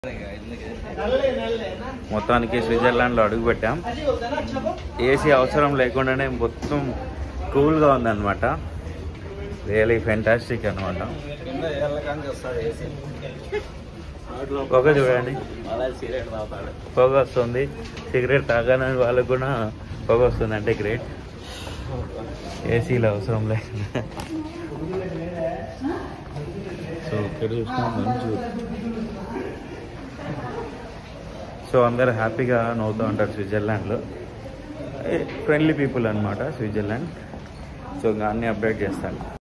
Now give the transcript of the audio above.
మొత్తానికి స్విట్జర్లాండ్లో అడుగు పెట్టాం ఏసీ అవసరం లేకుండానే మొత్తం కూల్గా ఉందన్నమాట రియలీ ఫెంటాస్టిక్ అనమాట పొగ చూడండి పొగ వస్తుంది సిగరెట్ తాగాలని వాళ్ళకు కూడా పొగ వస్తుంది అంటే గ్రేట్ ఏసీలో అవసరం లేకుండా సో ఇక్కడ చూసినా మంచు సో అందరు హ్యాపీగా నవ్వుతూ ఉంటారు స్విట్జర్లాండ్లో ఫ్రెండ్లీ పీపుల్ అనమాట స్విట్జర్లాండ్ సో ఇంకా అన్నీ అప్డేట్ చేస్తాను